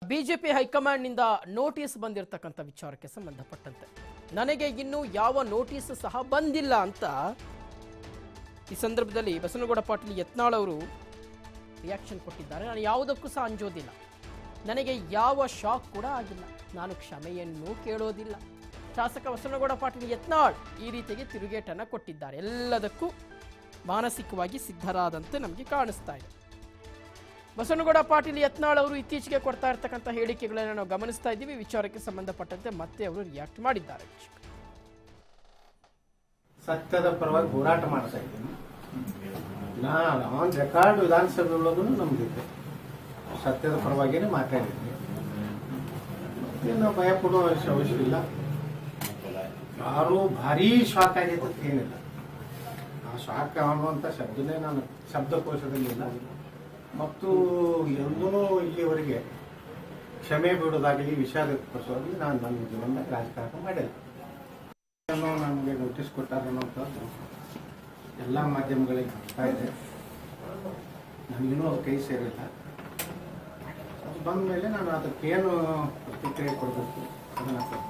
BJP ಹೈಕಮಾಂಡ್ನಿಂದ notice ಬಂದಿರತಕ್ಕಂಥ ವಿಚಾರಕ್ಕೆ ಸಂಬಂಧಪಟ್ಟಂತೆ ನನಗೆ ಇನ್ನೂ ಯಾವ ನೋಟಿಸ್ ಸಹ ಬಂದಿಲ್ಲ ಅಂತ ಈ ಸಂದರ್ಭದಲ್ಲಿ ಬಸವನಗೌಡ ಪಾಟೀಲ್ ಯತ್ನಾಳ್ ಅವರು ರಿಯಾಕ್ಷನ್ ಕೊಟ್ಟಿದ್ದಾರೆ ನಾನು ಯಾವುದಕ್ಕೂ ಸಹ ಅಂಜೋದಿಲ್ಲ ನನಗೆ ಯಾವ ಶಾಕ್ ಕೂಡ ಆಗಿಲ್ಲ ನಾನು ಕ್ಷಮೆಯನ್ನು ಕೇಳೋದಿಲ್ಲ ಶಾಸಕ ಬಸವನಗೌಡ ಪಾಟೀಲ್ ಯತ್ನಾಳ್ ಈ ರೀತಿಗೆ ತಿರುಗೇಟನ್ನು ಕೊಟ್ಟಿದ್ದಾರೆ ಎಲ್ಲದಕ್ಕೂ ಮಾನಸಿಕವಾಗಿ ಸಿದ್ಧರಾದಂತೆ ನಮಗೆ ಕಾಣಿಸ್ತಾ ಇದೆ ಬಸವನಗೌಡ ಪಾಟೀಲ್ ಯತ್ನಾಳ್ ಅವರು ಇತ್ತೀಚೆಗೆ ಕೊಡ್ತಾ ಇರ್ತಕ್ಕಂಥ ಹೇಳಿಕೆಗಳನ್ನು ನಾವು ಗಮನಿಸ್ತಾ ಇದ್ದೀವಿ ವಿಚಾರಕ್ಕೆ ಸಂಬಂಧಪಟ್ಟಂತೆ ಮತ್ತೆ ಅವರು ರಿಯಾಕ್ಟ್ ಮಾಡಿದ್ದಾರೆ ವೀಕ್ಷಕರು. ಸತ್ಯದ ಪರವಾಗಿ ಹೋರಾಟ ಮಾಡ್ತಾ ಇದ್ದೀನಿ ನಾ ಆನ್ ರೆಕಾರ್ಡ್ ವಿಧಾನಸಭೆ ಒಳಗೂ ನಮ್ದಿದೆ ಸತ್ಯದ ಪರವಾಗಿನೇ ಮಾತಾಡಿದ್ದೀನಿ ಏನು ಭಯ ಪಡುವ ಅವಶ್ಯ ಅವಶ್ಯವಿಲ್ಲ ಯಾರು ಭಾರಿ ಶಾಕ್ ಆಗೈತೆ ಅಂತ ಏನಿಲ್ಲ ಆ ಶಾಕ್ ಅನ್ನುವಂಥ ಶಬ್ದನೇ ನಾನು ಶಬ್ದಕೋಶದಲ್ಲಿ ಇಲ್ಲ ಮತ್ತು ಎಂದೂ ಇಲ್ಲಿವರೆಗೆ ಕ್ಷಮೆ ಬಿಡೋದಾಗಲಿ ವಿಷಾದ ಪಡಿಸೋದಾಗಲಿ ನಾನು ನನ್ನ ಜೀವನದಾಗ ರಾಜಕಾರಣ ಮಾಡಿಲ್ಲ ಏನೋ ನಮಗೆ ನೋಟಿಸ್ ಕೊಟ್ಟಾರ ಅನ್ನೋಂಥದ್ದು ಎಲ್ಲ ಮಾಧ್ಯಮಗಳಿಗೆ ಬರ್ತಾ ಇದೆ ನನಗಿನ್ನೂ ಅದು ಕೈ ಸೇರಿಲ್ಲ ಅದು ಬಂದ ಮೇಲೆ ನಾನು ಅದಕ್ಕೇನು ಪ್ರತಿಕ್ರಿಯೆ ಕೊಡಬೇಕು ಅದನ್ನ ಕೊಡ್ತೇನೆ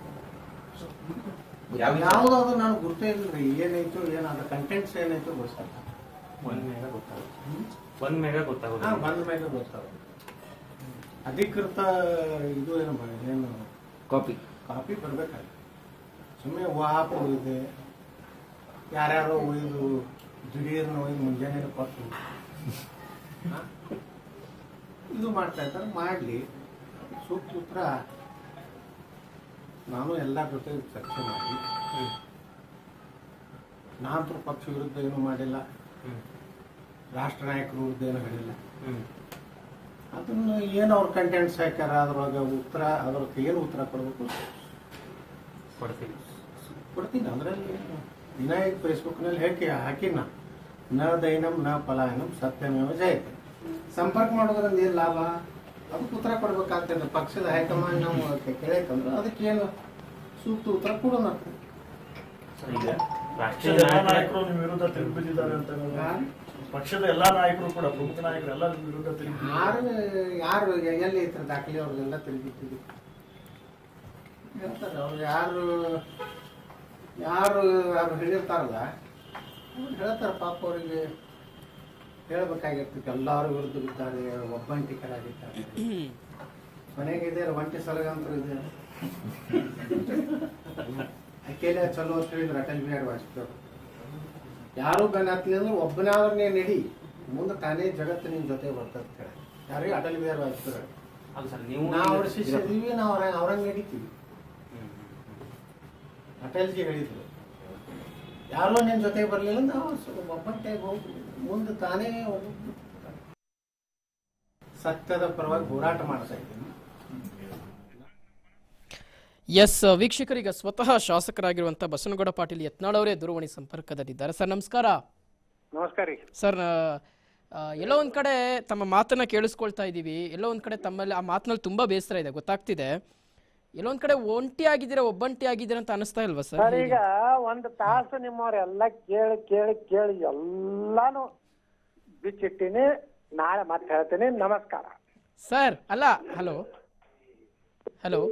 ಯಾವುದಾದ್ರು ನಾನು ಗುರ್ತೇ ಇಲ್ರಿ ಏನೈತೋ ಏನು ಅದ್ರ ಕಂಟೆಂಟ್ಸ್ ಏನೈತೋ ಗೊತ್ತಿಲ್ಲ ಒಂದ್ ಮೇಗ ಗೊತ್ತಾಗುತ್ತೆ ಒಂದ್ ಮೇಗ ಹಾ ಗೊತ್ತಾಗುತ್ತೆ ಬಂದ ಮೇಲೆ ಗೊತ್ತಾಗುತ್ತೆ ಅಧಿಕೃತ ಇದು ಏನು ಬ- ಏನು ಕಾಪಿ ಕಾಪಿ ಬರ್ಬೇಕಾಗಿ ಸುಮ್ಮನೆ ವಾಪ್ ಇದೆ ಯಾರ್ಯಾರೋ ಒಯ್ದು ದಿಢೀರ್ನ ಒಯ್ದು ಮುಂಜಾನೆ ಕೊಟ್ಟು ಹಾ? ಇದು ಮಾಡ್ತಾ ಇದ್ದಾರೆ ಮಾಡಲಿ ಸೂಕ್ತ ಉತ್ತರ ನಾನು ಎಲ್ಲ ಜೊತೆ ಚರ್ಚೆ ಮಾಡಿ ನಾನಂತೂ ಪಕ್ಷ ವಿರುದ್ಧ ಏನು ಮಾಡಿಲ್ಲ ರಾಷ್ಟ್ರ ನಾಯಕರ ವಿರುದ್ಧ ಏನು ಹೇಳಿಲ್ಲ ಹ್ಮ್ ಅದನ್ನು ಏನು ಅವ್ರ ಕಂಟೆಂಟ್ಸ್ ಹಾಕ್ಯಾರ ಅದ್ರೊಳಗೆ ಉತ್ತರ ಅದ್ರಕ್ಕೆ ಏನು ಉತ್ತರ ಕೊಡಬೇಕು ಕೊಡ್ತೀವಿ ಕೊಡ್ತೀನಿ ಅದರಲ್ಲಿ ವಿನಾಯಕ್ ಫೇಸ್ಬುಕ್ನಲ್ಲಿ ಹಾಕಿ ಹಾಕಿನ ನ ದೈನಂ ನ ಪಲಾಯನಂ ಸತ್ಯಮೇವ ಜಯತೆ ಸಂಪರ್ಕ ಮಾಡೋದ್ರಿಂದ ಏನು ಲಾಭ ಅದಕ್ಕೆ ಉತ್ತರ ಕೊಡ್ಬೇಕಾಗ್ತದೆ ಪಕ್ಷದ ಹೈಕಮಾಂಡ್ ನಾವು ಕೇಳೈತಂದ್ರೆ ಅದಕ್ಕೇನು ಸೂಕ್ತ ಉತ್ತರ ಕೊಡೋಣ ಸರ್ ಈಗ ಪಕ್ಷದ ರಾಷ್ಟ್ರೀಯ ಎಲ್ಲಾ ನಾಯಕರ ನಾಯಕರು ನಿಮ್ಮ ವಿರುದ್ಧ ತಿರುಗಿಬಿದ್ದಿದ್ದಾರೆ ಅಂತ ಹೇಳೋದು. ಪಕ್ಷದ ಎಲ್ಲಾ ನಾಯಕರು ಕೂಡ ಪ್ರಮುಖ ನಾಯಕರು ಎಲ್ಲ ನಿಮ್ಮ ವಿರುದ್ಧ ತಿರುಗಿ ಯಾರು ಯಾರು ಎಲ್ಲಿ ಐತ್ರ ದಾಖಲೆ ಅವ್ರನ್ನೆಲ್ಲ ತಿರುಗಿಟ್ಟಿದ್ವಿ ಹೇಳ್ತಾರೆ ಅವ್ರು ಯಾರು ಯಾರು ಯಾರು ಹೇಳಿರ್ತಾರಲ್ಲ ಅವ್ರು ಹೇಳ್ತಾರೆ ಪಾಪ ಅವರಿಗೆ ಹೇಳ್ಬೇಕಾಗಿರ್ತೈತೆ ಎಲ್ಲಾರು ವಿರುದ್ಧ ಬಿದ್ದಾರೆ ಒಬ್ಬಂಟಿಕರಾಗಿದ್ದಾರೆ ಮನೆಗೆ ಇದೆ ಒಂಟಿ ಸಲಗಂತೂ ಇದೆ ಅಕೇಲೆ ಚಲೋ ಅಂತ ಹೇಳಿದ್ರು ಅಟಲ್ ಬಿಹಾರಿ ವಾಜಪೇಯಿ ಅವರು. ಯಾರು ಬೆನ್ನ ಹತ್ತಲಿ ಅಂದ್ರೆ ಒಬ್ಬನಾದ್ರೂ ನೀನು ನಡಿ ಮುಂದೆ ತಾನೇ ಜಗತ್ತು ನಿನ್ ಜೊತೆ ಬರ್ತದೆ ಅಂತ ಹೇಳಿ ಯಾರಿಗೆ ಅಟಲ್ ಬಿಹಾರಿ ವಾಜಪೇಯಿ ಅವರು. ಅಲ್ಲ ಸರ್ ನೀವು ನಾವು ಅವ್ರ ಶಿಷ್ಯ ಇದೀವಿ ನಾವು ಅವ್ರ ಅವ್ರಂಗೆ ನಡೀತೀವಿ ಹ್ಮ್. ಅಟಲ್ಜಿ ಹೇಳಿದ್ರು ಯಾರೋ ನಿನ್ ಜೊತೆ ಬರ್ಲಿಲ್ಲ ನಾವು ಸ್ವಲ್ಪ ಒಬ್ಬಟ್ಟೆ ಹೋಗಿ ಮುಂದೆ ತಾನೇ ಹೋಗ್ಬಿಟ್ಟು ಸತ್ಯದ ಪರವಾಗಿ ಹೋರಾಟ ಮಾಡ್ತಾ ಇದ್ದೀನಿ ಎಸ್ ವೀಕ್ಷಕರೀಗ ಸ್ವತಃ ಶಾಸಕರಾಗಿರುವಂಥ ಬಸವನಗೌಡ ಪಾಟೀಲ್ ಯತ್ನಾಳ್ ಅವರೇ ದೂರವಾಣಿ ಸಂಪರ್ಕದಲ್ಲಿದ್ದಾರೆ ಸರ್ ನಮಸ್ಕಾರ ನಮಸ್ಕಾರ ರೀ ಸರ್ ಆ, ಎಲ್ಲೋ ಒಂದ್ ಕಡೆ ತಮ್ಮ ಮಾತನ್ನ ಕೇಳಿಸ್ಕೊಳ್ತಾ ಇದ್ದೀವಿ ಎಲ್ಲೋ ಒಂದ್ ಕಡೆ ತಮ್ಮಲ್ಲಿ ಆ ಮಾತಿನಲ್ಲಿ ತುಂಬಾ ಬೇಸರ ಇದೆ ಗೊತ್ತಾಗ್ತಿದೆ ಎಲ್ಲೋ ಒಂದ್ ಕಡೆ ಒಂಟಿ ಆಗಿದ್ದೀರಾ ಒಬ್ಬಂಟಿ ಆಗಿದ್ದೀರಾ ಅಂತ ಅನಿಸ್ತಾ ಇಲ್ವಾ ಸರ್ ಸರ್ ಈಗ ಒಂದ್ ತಾಸು ನಿಮ್ಮವ್ರೆಲ್ಲ ಕೇಳಿ ಕೇಳಿ ಕೇಳಿ ಎಲ್ಲಾನು ಬಿಚ್ಚಿಟ್ಟಿನಿ ನಾಳೆ ಮತ್ತೆ ಹೇಳ್ತೀನಿ ನಮಸ್ಕಾರ ಸರ್ ಅಲ್ಲ ಹಲೋ ಹಲೋ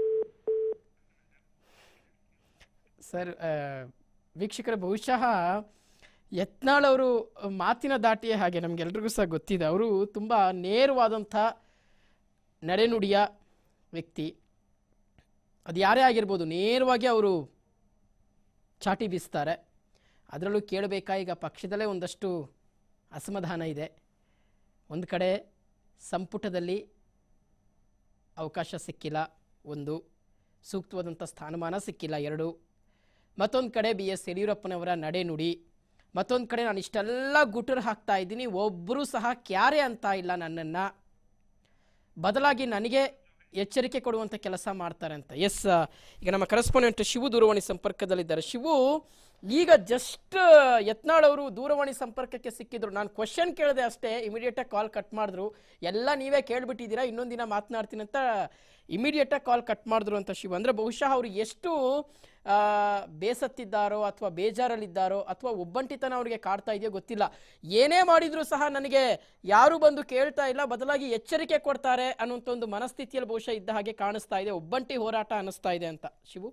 ಸರ್ ಆ, ವೀಕ್ಷಕರೇ ಬಹುಶಃ ಯತ್ನಾಳ್ ಅವರು ಮಾತಿನ ದಾಟಿಯೇ ಹಾಗೆ ನಮಗೆಲ್ರಿಗೂ ಸಹ ಗೊತ್ತಿದೆ ಅವರು ತುಂಬ ನೇರವಾದಂಥ ನಡೆನುಡಿಯ ವ್ಯಕ್ತಿ ಅದು ಯಾರೇ ಆಗಿರ್ಬೋದು ನೇರವಾಗಿ ಅವರು ಚಾಟಿ ಬೀಸ್ತಾರೆ ಅದರಲ್ಲೂ ಕೇಳಬೇಕಾ ಈಗ ಪಕ್ಷದಲ್ಲೇ ಒಂದಷ್ಟು ಅಸಮಾಧಾನ ಇದೆ ಒಂದು ಕಡೆ ಸಂಪುಟದಲ್ಲಿ ಅವಕಾಶ ಸಿಕ್ಕಿಲ್ಲ ಒಂದು ಸೂಕ್ತವಾದಂಥ ಸ್ಥಾನಮಾನ ಸಿಕ್ಕಿಲ್ಲ ಎರಡು ಮತ್ತೊಂದು ಕಡೆ ಬಿ ಎಸ್ ಯಡಿಯೂರಪ್ಪನವರ ನಡೆನುಡಿ ಮತ್ತೊಂದು ಕಡೆ ನಾನು ಇಷ್ಟೆಲ್ಲ ಗುಟರ್ ಹಾಕ್ತಾ ಇದ್ದೀನಿ ಒಬ್ಬರೂ ಸಹ ಕ್ಯಾರೆ ಅಂತ ಇಲ್ಲ ನನ್ನನ್ನು ಬದಲಾಗಿ ನನಗೆ ಎಚ್ಚರಿಕೆ ಕೊಡುವಂಥ ಕೆಲಸ ಮಾಡ್ತಾರೆ ಅಂತ ಎಸ್ ಈಗ ನಮ್ಮ ಕರೆಸ್ಪಾಂಡೆಂಟ್ ಶಿವು ದೂರವಾಣಿ ಸಂಪರ್ಕದಲ್ಲಿದ್ದಾರೆ ಶಿವು ಈಗ ಜಸ್ಟ್ ಯತ್ನಾಳ್ ಅವರು ದೂರವಾಣಿ ಸಂಪರ್ಕಕ್ಕೆ ಸಿಕ್ಕಿದ್ರು ನಾನು ಕ್ವಶನ್ ಕೇಳಿದೆ ಅಷ್ಟೇ ಇಮಿಡಿಯೇಟಾಗಿ ಕಾಲ್ ಕಟ್ ಮಾಡಿದ್ರು ಎಲ್ಲ ನೀವೇ ಕೇಳ್ಬಿಟ್ಟಿದ್ದೀರಾ ಇನ್ನೊಂದು ದಿನ ಮಾತನಾಡ್ತೀನಿ ಅಂತ ಇಮಿಡಿಯೇಟಾಗಿ ಕಾಲ್ ಕಟ್ ಮಾಡಿದ್ರು ಅಂತ ಶಿವ ಅಂದರೆ ಬಹುಶಃ ಅವರು ಎಷ್ಟು ಆ, ಬೇಸತ್ತಿದ್ದಾರೋ ಅಥವಾ ಬೇಜಾರಲ್ಲಿದ್ದಾರೋ ಅಥವಾ ಒಬ್ಬಂಟಿತನ ಅವರಿಗೆ ಕಾಡ್ತಾ ಇದೆಯೋ ಗೊತ್ತಿಲ್ಲ ಏನೇ ಮಾಡಿದರೂ ಸಹ ನನಗೆ ಯಾರು ಬಂದು ಕೇಳ್ತಾ ಇಲ್ಲ ಬದಲಾಗಿ ಎಚ್ಚರಿಕೆ ಕೊಡ್ತಾರೆ ಅನ್ನುವಂಥ ಒಂದು ಮನಸ್ಥಿತಿಯಲ್ಲಿ ಬಹುಶಃ ಇದ್ದ ಹಾಗೆ ಕಾಣಿಸ್ತಾ ಇದೆ ಒಬ್ಬಂಟಿ ಹೋರಾಟ ಅನ್ನಿಸ್ತಾ ಇದೆ ಅಂತ ಶಿವು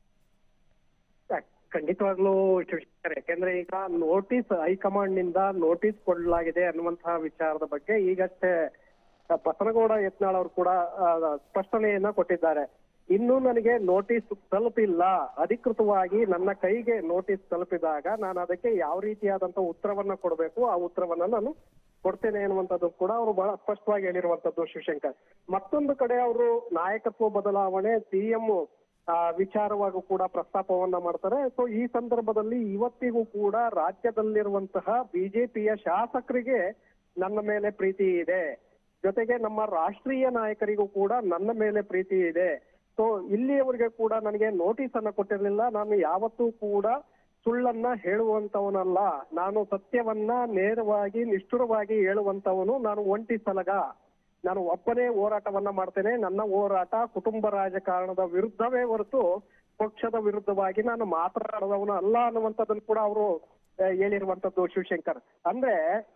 ಖಂಡಿತವಾಗ್ಲೂ ಶಿವಶಂಕರ್ ಯಾಕೆಂದ್ರೆ ಈಗ ನೋಟಿಸ್ ಹೈಕಮಾಂಡ್ ನಿಂದ ನೋಟಿಸ್ ಕೊಡಲಾಗಿದೆ ಅನ್ನುವಂತಹ ವಿಚಾರದ ಬಗ್ಗೆ ಈಗಷ್ಟೇ ಬಸನಗೌಡ ಯತ್ನಾಳ್ ಅವರು ಕೂಡ ಆ, ಸ್ಪಷ್ಟನೆಯನ್ನ ಕೊಟ್ಟಿದ್ದಾರೆ ಇನ್ನು ನನಗೆ ನೋಟಿಸ್ ತಲುಪಿಲ್ಲ ಅಧಿಕೃತವಾಗಿ ನನ್ನ ಕೈಗೆ ನೋಟಿಸ್ ತಲುಪಿದಾಗ ನಾನು ಅದಕ್ಕೆ ಯಾವ ರೀತಿಯಾದಂತ ಉತ್ತರವನ್ನ ಕೊಡಬೇಕು ಆ ಉತ್ತರವನ್ನ ನಾನು ಕೊಡ್ತೇನೆ ಅನ್ನುವಂಥದ್ದು ಕೂಡ ಅವರು ಬಹಳ ಸ್ಪಷ್ಟವಾಗಿ ಹೇಳಿರುವಂತದ್ದು ಶಿವಶಂಕರ್ ಮತ್ತೊಂದು ಕಡೆ ಅವರು ನಾಯಕತ್ವ ಬದಲಾವಣೆ ಸಿಎಂ ವಿಚಾರವಾಗೂ ಕೂಡ ಪ್ರಸ್ತಾಪವನ್ನ ಮಾಡ್ತಾರೆ ಸೊ ಈ ಸಂದರ್ಭದಲ್ಲಿ ಇವತ್ತಿಗೂ ಕೂಡ ರಾಜ್ಯದಲ್ಲಿರುವಂತಹ ಬಿಜೆಪಿಯ ಶಾಸಕರಿಗೆ ನನ್ನ ಮೇಲೆ ಪ್ರೀತಿ ಇದೆ ಜೊತೆಗೆ ನಮ್ಮ ರಾಷ್ಟ್ರೀಯ ನಾಯಕರಿಗೂ ಕೂಡ ನನ್ನ ಮೇಲೆ ಪ್ರೀತಿ ಇದೆ ಸೊ ಇಲ್ಲಿಯವರೆಗೆ ಕೂಡ ನನಗೆ ನೋಟಿಸ್ ಅನ್ನ ಕೊಟ್ಟಿರಲಿಲ್ಲ ನಾನು ಯಾವತ್ತೂ ಕೂಡ ಸುಳ್ಳನ್ನ ಹೇಳುವಂತವನಲ್ಲ ನಾನು ಸತ್ಯವನ್ನ ನೇರವಾಗಿ ನಿಷ್ಠುರವಾಗಿ ಹೇಳುವಂತವನು ನಾನು ಒಂಟಿ ಸಲಗ ನಾನು ಒಬ್ಬನೇ ಹೋರಾಟವನ್ನ ಮಾಡ್ತೇನೆ ನನ್ನ ಹೋರಾಟ ಕುಟುಂಬ ರಾಜಕಾರಣದ ವಿರುದ್ಧವೇ ಹೊರತು ಪಕ್ಷದ ವಿರುದ್ಧವಾಗಿ ನಾನು ಮಾತನಾಡದವನು ಅಲ್ಲ ಅನ್ನುವಂಥದ್ದನ್ನು ಕೂಡ ಅವರು ಹೇಳಿರುವಂತದ್ದು ಶಿವಶಂಕರ್ ಅಂದ್ರೆ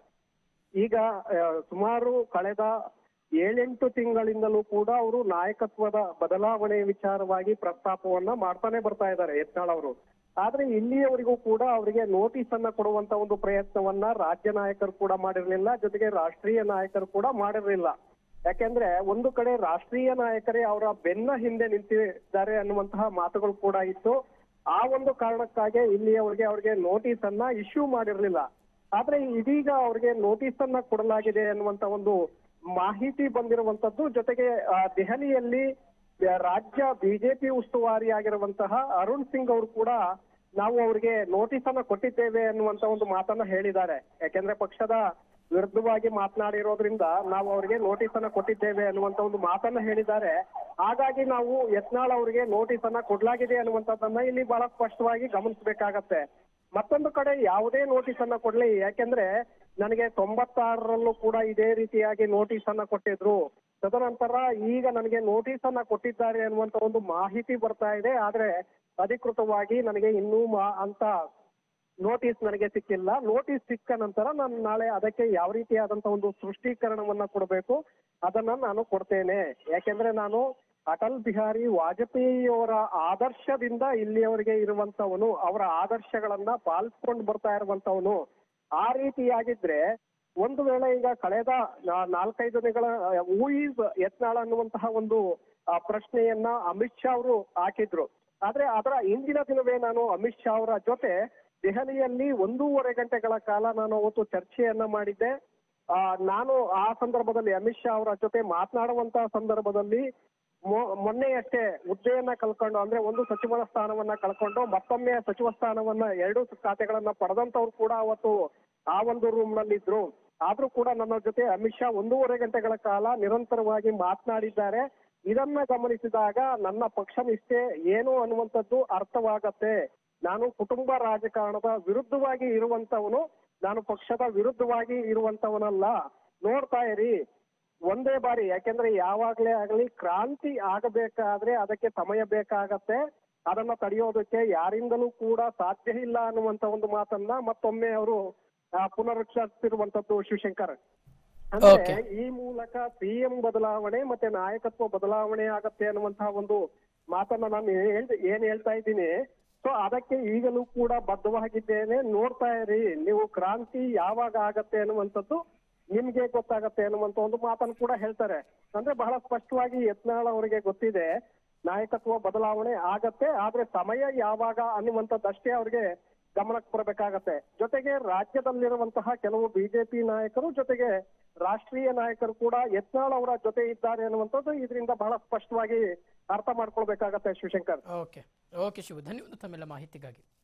ಈಗ ಆ, ಸುಮಾರು ಕಳೆದ ಏಳೆಂಟು ತಿಂಗಳಿಂದಲೂ ಕೂಡ ಅವರು ನಾಯಕತ್ವದ ಬದಲಾವಣೆ ವಿಚಾರವಾಗಿ ಪ್ರಸ್ತಾಪವನ್ನ ಮಾಡ್ತಾನೆ ಬರ್ತಾ ಇದ್ದಾರೆ ಯತ್ನಾಳ್ ಅವರು ಆದ್ರೆ ಇಲ್ಲಿಯವರೆಗೂ ಕೂಡ ಅವರಿಗೆ ನೋಟಿಸ್ ಅನ್ನ ಕೊಡುವಂತ ಒಂದು ಪ್ರಯತ್ನವನ್ನ ರಾಜ್ಯ ನಾಯಕರು ಕೂಡ ಮಾಡಿರ್ಲಿಲ್ಲ ಜೊತೆಗೆ ರಾಷ್ಟ್ರೀಯ ನಾಯಕರು ಕೂಡ ಮಾಡಿರ್ಲಿಲ್ಲ ಯಾಕೆಂದ್ರೆ ಒಂದು ಕಡೆ ರಾಷ್ಟ್ರೀಯ ನಾಯಕರೇ ಅವರ ಬೆನ್ನ ಹಿಂದೆ ನಿಂತಿದ್ದಾರೆ ಅನ್ನುವಂತಹ ಮಾತುಗಳು ಕೂಡ ಇತ್ತು ಆ ಒಂದು ಕಾರಣಕ್ಕಾಗಿ ಇಲ್ಲಿಯವರೆಗೆ ಅವ್ರಿಗೆ ನೋಟಿಸ್ ಅನ್ನ ಇಶ್ಯೂ ಮಾಡಿರ್ಲಿಲ್ಲ ಆದ್ರೆ ಇದೀಗ ಅವ್ರಿಗೆ ನೋಟಿಸ್ ಅನ್ನ ಕೊಡಲಾಗಿದೆ ಅನ್ನುವಂತ ಒಂದು ಮಾಹಿತಿ ಬಂದಿರುವಂತದ್ದು ಜೊತೆಗೆ ಆ, ದೆಹಲಿಯಲ್ಲಿ ಆ, ರಾಜ್ಯ ಬಿಜೆಪಿ ಉಸ್ತುವಾರಿ ಆಗಿರುವಂತಹ ಅರುಣ್ ಸಿಂಗ್ ಅವರು ಕೂಡ ನಾವು ಅವರಿಗೆ ನೋಟಿಸ್ ಅನ್ನ ಕೊಟ್ಟಿದ್ದೇವೆ ಅನ್ನುವಂತ ಒಂದು ಮಾತನ್ನ ಹೇಳಿದ್ದಾರೆ ಯಾಕೆಂದ್ರೆ ಪಕ್ಷದ ವಿರುದ್ಧವಾಗಿ ಮಾತನಾಡಿರೋದ್ರಿಂದ ನಾವು ಅವರಿಗೆ ನೋಟಿಸ್ ಅನ್ನ ಕೊಟ್ಟಿದ್ದೇವೆ ಅನ್ನುವಂತ ಒಂದು ಮಾತನ್ನ ಹೇಳಿದ್ದಾರೆ ಹಾಗಾಗಿ ನಾವು ಯತ್ನಾಳ್ ಅವರಿಗೆ ನೋಟಿಸ್ ಅನ್ನ ಕೊಡ್ಲಾಗಿದೆ ಅನ್ನುವಂಥದ್ದನ್ನ ಇಲ್ಲಿ ಬಹಳ ಸ್ಪಷ್ಟವಾಗಿ ಗಮನಿಸಬೇಕಾಗತ್ತೆ ಮತ್ತೊಂದು ಕಡೆ ಯಾವುದೇ ನೋಟಿಸ್ ಅನ್ನ ಕೊಡ್ಲಿ ಯಾಕೆಂದ್ರೆ ನನಗೆ ತೊಂಬತ್ತಾರರಲ್ಲೂ ಕೂಡ ಇದೇ ರೀತಿಯಾಗಿ ನೋಟಿಸ್ ಅನ್ನ ಕೊಟ್ಟಿದ್ರು ತದನಂತರ ಈಗ ನನಗೆ ನೋಟಿಸ್ ಅನ್ನ ಕೊಟ್ಟಿದ್ದಾರೆ ಅನ್ನುವಂತ ಒಂದು ಮಾಹಿತಿ ಬರ್ತಾ ಇದೆ ಆದ್ರೆ ಅಧಿಕೃತವಾಗಿ ನನಗೆ ಇನ್ನೂ ಮಾ- ಅಂತ ನೋಟಿಸ್ ನನಗೆ ಸಿಕ್ಕಿಲ್ಲ ನೋಟಿಸ್ ಸಿಕ್ಕ ನಂತರ ನಾನು ನಾಳೆ ಅದಕ್ಕೆ ಯಾವ ರೀತಿಯಾದಂತ ಒಂದು ಸೃಷ್ಟೀಕರಣವನ್ನ ಕೊಡಬೇಕು ಅದನ್ನ ನಾನು ಕೊಡ್ತೇನೆ ಯಾಕೆಂದ್ರೆ ನಾನು ಅಟಲ್ ಬಿಹಾರಿ ವಾಜಪೇಯಿಯವರ ಆದರ್ಶದಿಂದ ಇಲ್ಲಿಯವರೆಗೆ ಇರುವಂತವನು ಅವರ ಆದರ್ಶಗಳನ್ನ ಪಾಲಿಸ್ಕೊಂಡು ಬರ್ತಾ ಇರುವಂತವನು ಆ ರೀತಿಯಾಗಿದ್ರೆ ಒಂದು ವೇಳೆ ಈಗ ಕಳೆದ ನಾ- ನಾಲ್ಕೈದು ದಿನಗಳ ಹೂ ಈಸ್ ಯತ್ನಾಳ್ ಅನ್ನುವಂತಹ ಒಂದು ಆ, ಪ್ರಶ್ನೆಯನ್ನ ಅಮಿತ್ ಶಾ ಅವರು ಹಾಕಿದ್ರು ಆದ್ರೆ ಅದರ ಹಿಂದಿನ ದಿನವೇ ನಾನು ಅಮಿತ್ ಶಾ ಅವರ ಜೊತೆ ದೆಹಲಿಯಲ್ಲಿ ಒಂದೂವರೆ ಗಂಟೆಗಳ ಕಾಲ ನಾನು ಅವತ್ತು ಚರ್ಚೆಯನ್ನ ಮಾಡಿದ್ದೆ ಆ, ನಾನು ಆ ಸಂದರ್ಭದಲ್ಲಿ ಅಮಿತ್ ಶಾ ಅವರ ಜೊತೆ ಮಾತನಾಡುವಂತಹ ಸಂದರ್ಭದಲ್ಲಿ ಮೊ- ಮೊನ್ನೆಯಷ್ಟೇ ಹುದ್ದೆಯನ್ನ ಕಳ್ಕೊಂಡು ಅಂದ್ರೆ ಒಂದು ಸಚಿವ ಸ್ಥಾನವನ್ನ ಕಳ್ಕೊಂಡು ಮತ್ತೊಮ್ಮೆ ಸಚಿವ ಸ್ಥಾನವನ್ನ ಎರಡು ಖಾತೆಗಳನ್ನ ಪಡೆದಂತವ್ರು ಕೂಡ ಅವತ್ತು ಆ ಒಂದು ರೂಮ್ ನಲ್ಲಿ ಇದ್ರು ಆದ್ರೂ ಕೂಡ ನನ್ನ ಜೊತೆ ಅಮಿತ್ ಶಾ ಒಂದೂವರೆ ಗಂಟೆಗಳ ಕಾಲ ನಿರಂತರವಾಗಿ ಮಾತನಾಡಿದ್ದಾರೆ ಇದನ್ನ ಗಮನಿಸಿದಾಗ ನನ್ನ ಪಕ್ಷ ನಿಷ್ಠೆ ಏನು ಅನ್ನುವಂಥದ್ದು ಅರ್ಥವಾಗತ್ತೆ ನಾನು ಕುಟುಂಬ ರಾಜಕಾರಣದ ವಿರುದ್ಧವಾಗಿ ಇರುವಂತವನು ನಾನು ಪಕ್ಷದ ವಿರುದ್ಧವಾಗಿ ಇರುವಂತವನಲ್ಲ ನೋಡ್ತಾ ಇರಿ ಒಂದೇ ಬಾರಿ ಯಾಕೆಂದ್ರೆ ಯಾವಾಗ್ಲೇ ಆಗಲಿ ಕ್ರಾಂತಿ ಆಗಬೇಕಾದ್ರೆ ಅದಕ್ಕೆ ಸಮಯ ಬೇಕಾಗತ್ತೆ ಅದನ್ನ ತಡೆಯೋದಕ್ಕೆ ಯಾರಿಂದಲೂ ಕೂಡ ಸಾಧ್ಯ ಇಲ್ಲ ಅನ್ನುವಂತ ಒಂದು ಮಾತನ್ನ ಮತ್ತೊಮ್ಮೆ ಅವರು ಪುನರುಚ್ಚರಿಸಿರುವಂತದ್ದು ಶಿವಶಂಕರ್ ಅಂದ್ರೆ Okay. ಈ ಮೂಲಕ ಸಿಎಂ ಬದಲಾವಣೆ ಮತ್ತೆ ನಾಯಕತ್ವ ಬದಲಾವಣೆ ಆಗತ್ತೆ ಅನ್ನುವಂತಹ ಒಂದು ಮಾತನ್ನ ನಾನು ಹೇಳ್ ಏನ್ ಹೇಳ್ತಾ ಇದ್ದೀನಿ ಸೊ ಅದಕ್ಕೆ ಈಗಲೂ ಕೂಡ ಬದ್ಧವಾಗಿದ್ದೇನೆ ನೋಡ್ತಾ ಇರಿ ನೀವು ಕ್ರಾಂತಿ ಯಾವಾಗ ಆಗತ್ತೆ ಅನ್ನುವಂಥದ್ದು ನಿಮ್ಗೆ ಗೊತ್ತಾಗತ್ತೆ ಅನ್ನುವಂತ ಒಂದು ಮಾತನ್ನು ಕೂಡ ಹೇಳ್ತಾರೆ ಅಂದ್ರೆ ಬಹಳ ಸ್ಪಷ್ಟವಾಗಿ ಯತ್ನಾಳ್ ಅವರಿಗೆ ಗೊತ್ತಿದೆ ನಾಯಕತ್ವ ಬದಲಾವಣೆ ಆಗತ್ತೆ ಆದ್ರೆ ಸಮಯ ಯಾವಾಗ ಅನ್ನುವಂಥದ್ದಷ್ಟೇ ಅವ್ರಿಗೆ ಗಮನಕ್ಕೆ ಬರಬೇಕಾಗತ್ತೆ ಜೊತೆಗೆ ರಾಜ್ಯದಲ್ಲಿರುವಂತಹ ಕೆಲವು ಬಿಜೆಪಿ ನಾಯಕರು ಜೊತೆಗೆ ರಾಷ್ಟ್ರೀಯ ನಾಯಕರು ಕೂಡ ಯತ್ನಾಳ್ ಅವರ ಜೊತೆ ಇದ್ದಾರೆ ಅನ್ನುವಂಥದ್ದು ಇದರಿಂದ ಬಹಳ ಸ್ಪಷ್ಟವಾಗಿ ಅರ್ಥ ಮಾಡ್ಕೊಳ್ಬೇಕಾಗತ್ತೆ ಶಿವಶಂಕರ್ ಓಕೆ ಓಕೆ ಶಿವು ಧನ್ಯವಾದ ತಮ್ಮೆಲ್ಲ ಮಾಹಿತಿಗಾಗಿ